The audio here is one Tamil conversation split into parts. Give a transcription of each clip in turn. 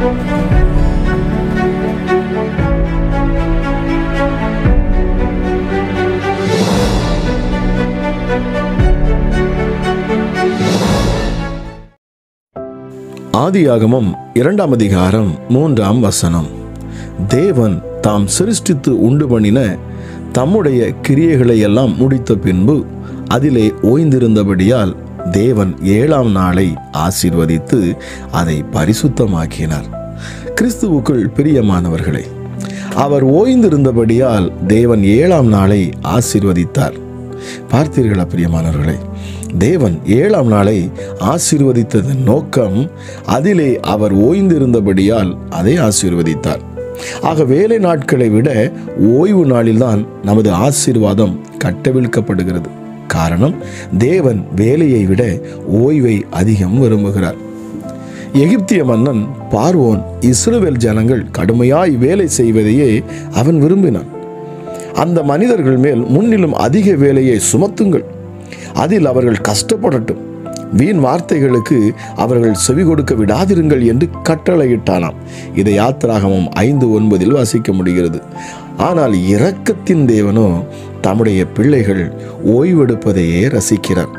ஆதியாகமம் இரண்டாம் அதிகாரம் மூன்றாம் வசனம் தேவன் தாம் சிருஷ்டித்து உண்டு பண்ணின தம்முடைய கிரியைகளை எல்லாம் முடித்த பின்பு அதிலே ஓய்ந்திருந்தபடியால் தேவன் ஏழாம் நாளை ஆசீர்வதித்து அதை பரிசுத்தமாக்கினார் கிறிஸ்துவுக்குள் பிரியமானவர்களே அவர் ஓய்ந்திருந்தபடியால் தேவன் ஏழாம் நாளை ஆசீர்வதித்தார் பார்த்தீர்களா பிரியமானவர்களே தேவன் ஏழாம் நாளை ஆசீர்வதித்ததன் நோக்கம் அதிலே அவர் ஓய்ந்திருந்தபடியால் அதை ஆசீர்வதித்தார் ஆக வேலை நாட்களை விட ஓய்வு நாளில்தான் நமது ஆசீர்வாதம் கட்டவிழ்க்கப்படுகிறது காரணம் தேவன் வேலையை விட ஓய்வை அதிகம் விரும்புகிறார் எகிப்திய மன்னன் பார்வோன் இஸ்ரவேல் ஜனங்கள் கடுமையாய் வேலை செய்வதையே அவன் விரும்பினான் அந்த மனிதர்கள் மேல் முன்னிலும் அதிக வேலையை சுமத்துங்கள் அதில் அவர்கள் கஷ்டப்படட்டும் வீண் வார்த்தைகளுக்கு அவர்கள் செவி கொடுக்க விடாதிருங்கள் என்று கட்டளையிட்டானாம் இதை யாத்திராகமம் ஐந்து ஒன்பதில் வாசிக்க முடிகிறது ஆனால் இரக்கத்தின் தேவனோ தம்முடைய பிள்ளைகள் ஓய்வெடுப்பதையே ரசிக்கிறார்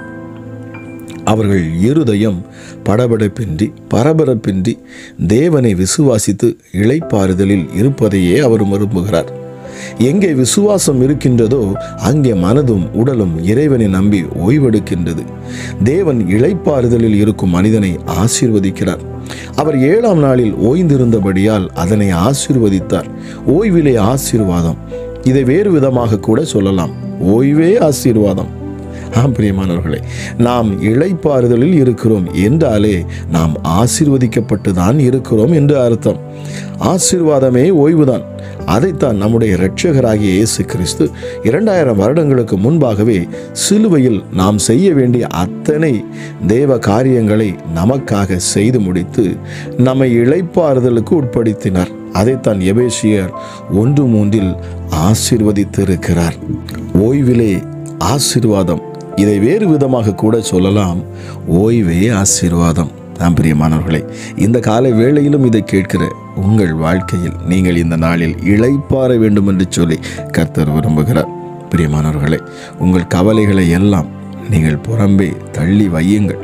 அவர்கள் இருதயம் படபடப்பின்றி பரபரப்பின்றி தேவனை விசுவாசித்து இளைப்பாறுதலில் இருப்பதையே அவர் விரும்புகிறார் எங்கே விசுவாசம் இருக்கின்றதோ அங்கே மனதும் உடலும் இறைவனை நம்பி ஓய்வெடுக்கின்றது தேவன் இளைப்பாறுதலில் இருக்கும் மனிதனை ஆசீர்வதிக்கிறார் அவர் ஏழாம் நாளில் ஓய்ந்திருந்தபடியால் அதனை ஆசீர்வதித்தார் ஓய்விலே ஆசீர்வாதம் இதை வேறு விதமாக கூட சொல்லலாம் ஓய்வே ஆசீர்வாதம் ஆம் பிரியமானவர்களே நாம் இளைப்பாறுதலில் இருக்கிறோம் என்றாலே நாம் ஆசீர்வதிக்கப்பட்டு தான் இருக்கிறோம் என்று அர்த்தம் ஆசீர்வாதமே ஓய்வுதான் அதைத்தான் நம்முடைய இரட்சகராகிய இயேசு கிறிஸ்து இரண்டாயிரம் வருடங்களுக்கு முன்பாகவே சிலுவையில் நாம் செய்ய வேண்டிய அத்தனை தேவ காரியங்களை நமக்காக செய்து முடித்து நம்மை இளைப்பாறுதலுக்கு உட்படுத்தினார் அதைத்தான் எபேசியர் ஒன்று மூன்றில் ஆசீர்வதித்திருக்கிறார் ஓய்விலே ஆசீர்வாதம் இதை வேறு விதமாக கூட சொல்லலாம் ஓய்வே ஆசீர்வாதம் தாம் பிரியமானவர்களே இந்த கால வேளையிலும் இதை கேட்கிற உங்கள் வாழ்க்கையில் நீங்கள் இந்த நாளில் இளைப்பாற வேண்டும் என்று சொல்லி கர்த்தர் விரும்புகிறார் பிரியமானவர்களே உங்கள் கவலைகளை எல்லாம் நீங்கள் புறம்பே தள்ளி வையுங்கள்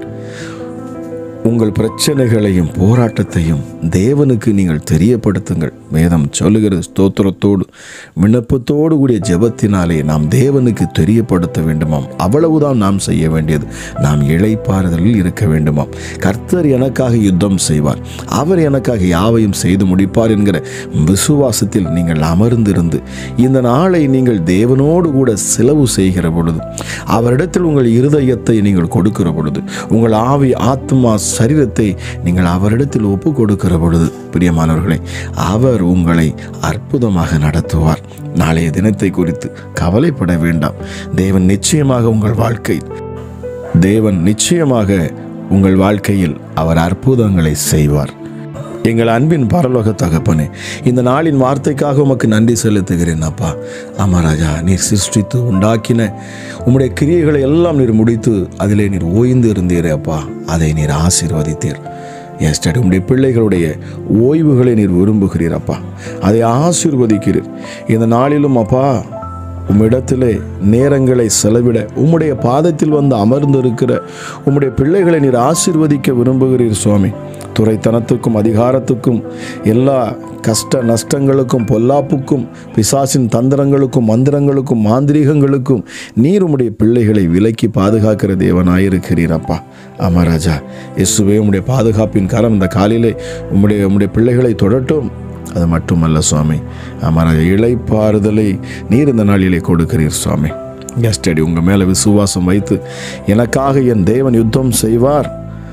உங்கள் பிரச்சனைகளையும் போராட்டத்தையும் தேவனுக்கு நீங்கள் தெரியப்படுத்துங்கள் வேதம் சொல்லுகிற ஸ்தோத்திரத்தோடு விண்ணப்பத்தோடு கூடிய ஜெபத்தினாலே நாம் தேவனுக்கு தெரியப்படுத்த வேண்டுமாம் அவ்வளவுதான் நாம் செய்ய வேண்டியது நாம் இளைப்பாறுதலில் இருக்க வேண்டுமாம் கர்த்தர் எனக்காக யுத்தம் செய்வார் அவர் எனக்காக யாவையும் செய்து முடிப்பார் என்கிற விசுவாசத்தில் நீங்கள் அமர்ந்திருந்து இந்த நாளை நீங்கள் தேவனோடு கூட செலவு செய்கிற பொழுது அவரிடத்தில் உங்கள் இருதயத்தை நீங்கள் கொடுக்கிற பொழுது உங்கள் ஆவி ஆத்மா சரீரத்தை நீங்கள் அவரிடத்தில் ஒப்பு கொடுக்கிற பொழுது பிரியமானவர்களே அவர் உங்களை அற்புதமாக நடத்துவார் நாளைய தினத்தை குறித்து கவலைப்பட வேண்டாம் தேவன் நிச்சயமாக உங்கள் வாழ்க்கை தேவன் நிச்சயமாக உங்கள் வாழ்க்கையில் அவர் அற்புதங்களை செய்வார் எங்கள் அன்பின் பரலோக தகப்பனே இந்த நாளின் வார்த்தைக்காக உமக்கு நன்றி செலுத்துகிறேன் அப்பா ஆமா ராஜா நீர் சிருஷ்டித்து உண்டாக்கின உம்முடைய கிரியைகளை எல்லாம் நீர் முடித்து அதிலே நீர் ஓய்ந்து இருந்தீரே அப்பா அதை நீர் ஆசீர்வதித்தீர் எஸ்டடி உம்முடைய பிள்ளைகளுடைய ஓய்வுகளை நீர் விரும்புகிறீர் அப்பா அதை ஆசீர்வதிக்கிறீர் இந்த நாளிலும் அப்பா உம்மிடத்திலே நேரங்களை செலவிட உம்முடைய பாதத்தில் வந்து அமர்ந்திருக்கிற உம்முடைய பிள்ளைகளை நீர் ஆசீர்வதிக்க விரும்புகிறீர் சுவாமி துறைத்தனத்துக்கும் அதிகாரத்துக்கும் எல்லா கஷ்ட நஷ்டங்களுக்கும் பொல்லாப்புக்கும் பிசாசின் தந்திரங்களுக்கும் மந்திரங்களுக்கும் மாந்திரீகங்களுக்கும் நீர் உம்முடைய பிள்ளைகளை விலக்கி பாதுகாக்கிற தேவனாயிருக்கிறீர் அப்பா ஆமா ராஜா இயேசுவே உம்முடைய பாதுகாப்பின் கரம் இந்த காலிலே உம்முடைய உம்முடைய பிள்ளைகளை தொடட்டும் அது மட்டுமல்ல சுவாமி ஆமாம் இளைப்பாறுதலை நீர் இந்த நாளிலே கொடுக்கிறீர் சுவாமி எஸ்டடி உங்கள் மேலே விசுவாசம் வைத்து எனக்காக என் தேவன் யுத்தம் செய்வார்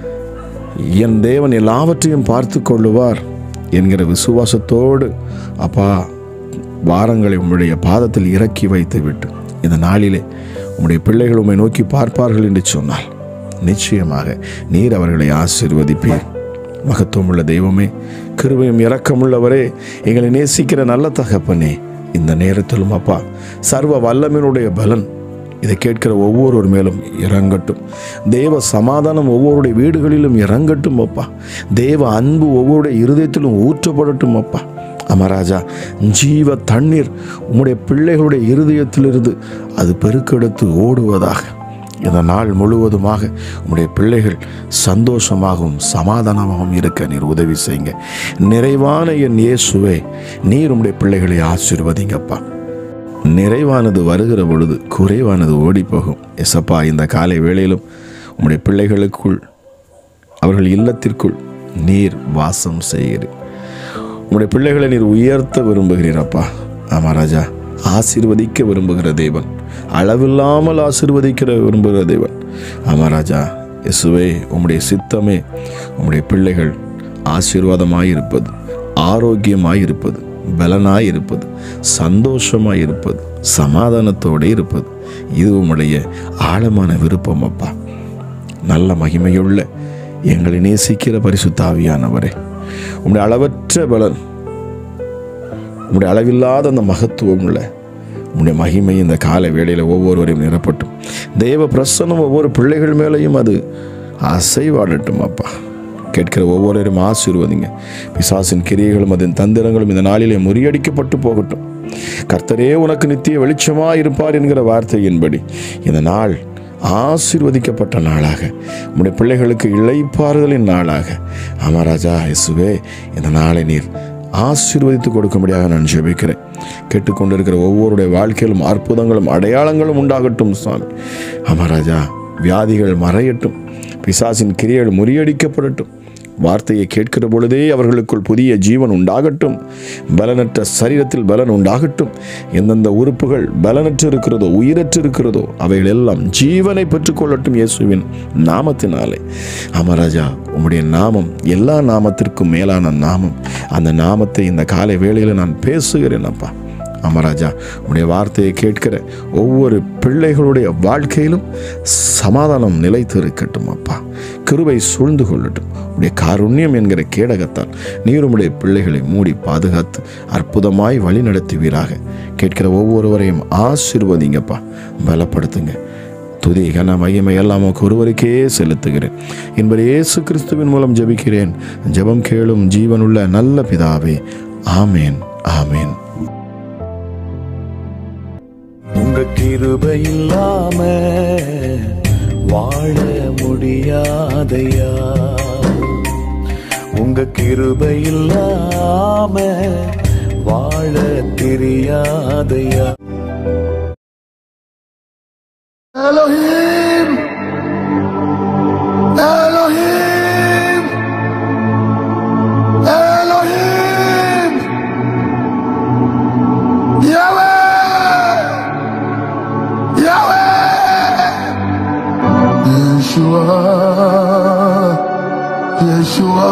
என் தேவன் எல்லாவற்றையும் பார்த்து கொள்ளுவார் என்கிற விசுவாசத்தோடு அப்பா வாரங்களை உம்முடைய பாதத்தில் இறக்கி வைத்து விட்டு இந்த நாளிலே உம்முடைய பிள்ளைகள் உம்மை நோக்கி பார்ப்பார்கள் என்று சொன்னால் நிச்சயமாக நீர் அவர்களை ஆசீர்வதிப்பீர் மகத்துவமுள்ள தெய்வமே கிருபையும் இரக்கமுள்ளவரே எங்களை நேசிக்கிற நல்ல தகப்பனே இந்த நேரத்திலும் அப்பா சர்வ வல்லமினுடைய பலன் இதை கேட்கிற ஒவ்வொருவர் மேலும் இறங்கட்டும் தேவ சமாதானம் ஒவ்வொருடைய வீடுகளிலும் இறங்கட்டும் அப்பா தேவ அன்பு ஒவ்வொருடைய இருதயத்திலும் ஊற்றப்படட்டும் அப்பா அமராஜா ஜீவ தண்ணீர் உம்முடைய பிள்ளைகளுடைய இருதயத்திலிருந்து அது பெருக்கெடுத்து ஓடுவதாக இந்த நாள் முழுவதுமாக உம்முடைய பிள்ளைகள் சந்தோஷமாகவும் சமாதானமாகவும் இருக்க நீர் உதவி செய்யுங்க நிறைவான என் இயேசுவே நீர் உம்முடைய பிள்ளைகளை ஆசீர்வதிங்கப்பா நிறைவானது வருகிற பொழுது குறைவானது ஓடி போகும் எசப்பா இந்த காலை வேளையிலும் உம்முடைய பிள்ளைகளுக்குள் அவர்கள் இல்லத்திற்குள் நீர் வாசம் செய்கிறீர் உம்முடைய பிள்ளைகளை நீர் உயர்த்த விரும்புகிறீர் அப்பா ஆமா ராஜா ஆசீர்வதிக்க விரும்புகிற தேவன் அளவில்லாமல் ஆசீர்வதிக்கிற விரும்புகிற தேவன் ஆமா ராஜா இயேசுவே உம்முடைய சித்தமே உம்முடைய பிள்ளைகள் ஆசீர்வாதமாய் இருப்பது ஆரோக்கியமாய் இருப்பது பலனாய் இருப்பது சந்தோஷமாய் இருப்பது சமாதானத்தோடு இருப்பது இது உம்முடைய ஆழமான விருப்பம் அப்பா நல்ல மகிமையுள்ள எங்களை நேசிக்கிற பரிசுத்தாவியானவரே உம்முடைய அளவற்ற பலன் உம்முடைய அளவில்லாத அந்த மகத்துவம் உள்ள உம்முடைய மகிமை இந்த கால வேளையில் ஒவ்வொருவரையும் நிரப்பட்டும் தேவ பிரசன்னம் ஒவ்வொரு பிள்ளைகள் மேலேயும் அது அசைவாடட்டும் அப்பா கேட்கிற ஒவ்வொருவரையும் ஆசீர்வதிங்க பிசாசின் கிரியைகளும் அதன் தந்திரங்களும் இந்த நாளிலே முறியடிக்கப்பட்டு போகட்டும் கர்த்தரே உனக்கு நித்திய வெளிச்சமாக இருப்பார் என்கிற வார்த்தையின்படி இந்த நாள் ஆசீர்வதிக்கப்பட்ட நாளாக உம்முடைய பிள்ளைகளுக்கு இளைப்பாறுதலின் நாளாக அமராஜா இயேசுவே இந்த நாளை நீர் ஆசீர்வதித்து கொடுக்கும்படியாக நான் ஜெபிக்கிறேன் கேட்டுக்கொண்டிருக்கிற ஒவ்வொருடைய வாழ்க்கையிலும் அற்புதங்களும் அடையாளங்களும் உண்டாகட்டும் சுவாமி அமராஜா வியாதிகள் மறையட்டும் பிசாசின் கிரியைகள் முறியடிக்கப்படட்டும் வார்த்தையை கேட்கிற பொழுதே அவர்களுக்குள் புதிய ஜீவன் உண்டாகட்டும் பலனற்ற சரீரத்தில் பலன் உண்டாகட்டும் எந்தெந்த உறுப்புகள் பலனற்று இருக்கிறதோ உயிரற்று இருக்கிறதோ அவைகள் எல்லாம் ஜீவனை பெற்றுக்கொள்ளட்டும் இயேசுவின் நாமத்தினாலே அமராஜா உம்முடைய நாமம் எல்லா நாமத்திற்கும் மேலான நாமம் அந்த நாமத்தை இந்த காலை வேளையில் நான் பேசுகிறேன் அப்பா அமராஜா உடைய வார்த்தையை கேட்கிற ஒவ்வொரு பிள்ளைகளுடைய வாழ்க்கையிலும் சமாதானம் நிலைத்து இருக்கட்டும் அப்பா கிருபை சூழ்ந்து கொள்ளட்டும் உடைய காருண்யம் என்கிற கேடகத்தால் நீர் உம்முடைய பிள்ளைகளை மூடி பாதுகாத்து அற்புதமாய் வழி நடத்துவீராக கேட்கிற ஒவ்வொருவரையும் ஆசீர்வதிங்கப்பா பலப்படுத்துங்க துதி கன மகிமை எல்லாம் உமக்கு ஒருவருக்கே செலுத்துகிறேன் என்பது இயேசு கிறிஸ்துவின் மூலம் ஜெபிக்கிறேன் ஜெபம் கேளும் ஜீவனுள்ள நல்ல பிதாவே ஆமேன் ஆமேன் உங்க கிருபை இல்லாம வாழ முடியாதையா உங்க கிருபை இல்லாம வாழ தெரியாதையா Elohim! Elohim! Elohim! Yahweh! Yahweh! Yeshua! Yeshua!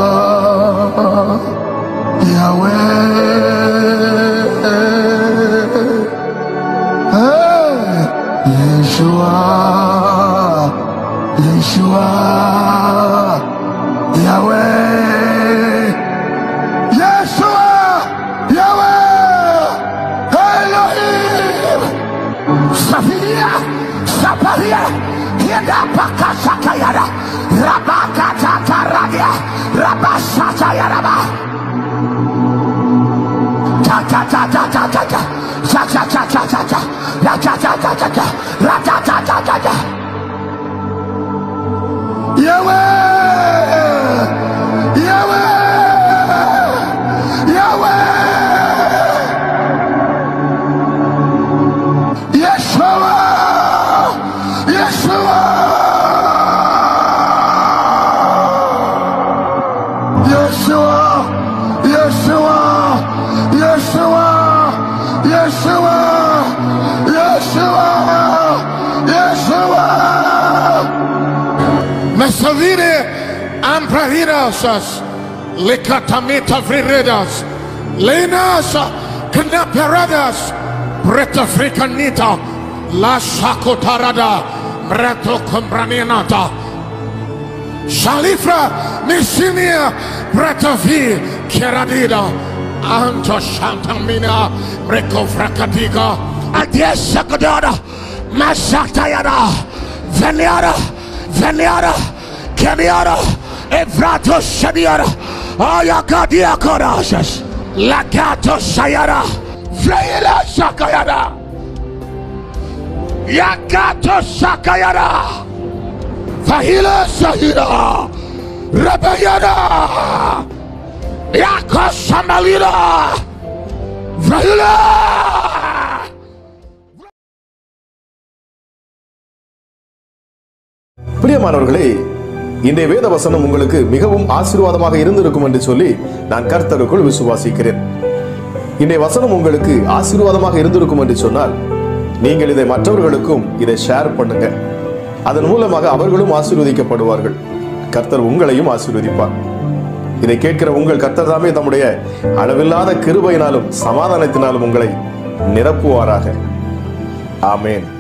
Yahweh! Hey, Yeshua, Yeshua, Yahweh, Yeshua, Yahweh, Elohim, Safiria, Saparia, Yeda Pakasakayara, Rabakataradia, Rabasatayaraba. Ta ta ta ta ta ta ta. Cha cha cha cha cha cha. La cha cha cha cha cha. La cha cha cha cha cha. Yahweh! Yahweh! Yahweh! Yeshua! Yeshua! Yeshua, Yeshua, Yeshua, Yeshua, Yeshua, Yeshua. Mesavire ampravirasas, lekatamita viridas, lenas knaperadas, breta fricanita, la sacotarada, breto combranianata, Shalifra Misinia Bretavi Keradida Anto Shantamina Breko Fracadiga Adiesa Godada Mashatayada, Veniara, Veniara, Kemiara, Evrato Shadiara, Ayakadia Korashas, Lakato Sayara, Freila Sakayada, Yakato Sakayada, Fahila Sahira, Rabayada, Yakosamalira, Vrahila. பிரியமானவர்களே இன்றைய வேத வசனம் உங்களுக்கு மிகவும் ஆசீர்வாதமாக இருந்திருக்கும் என்று சொல்லி நான் கர்த்தருக்குள் விசுவாசிக்கிறேன் இன்றைய வசனம் உங்களுக்கு ஆசீர்வாதமாக இருந்திருக்கும் என்று சொன்னால் நீங்கள் இதை மற்றவர்களுக்கும் இதை ஷேர் பண்ணுங்க அதன் மூலமாக அவர்களும் ஆசீர்வதிக்கப்படுவார்கள் கர்த்தர் உங்களையும் ஆசீர்வதிப்பார் இதை கேட்கிற உங்கள் கர்த்தர் தாமே தம்முடைய அளவில்லாத கிருபையினாலும் சமாதானத்தினாலும் உங்களை நிரப்புவாராக ஆமென்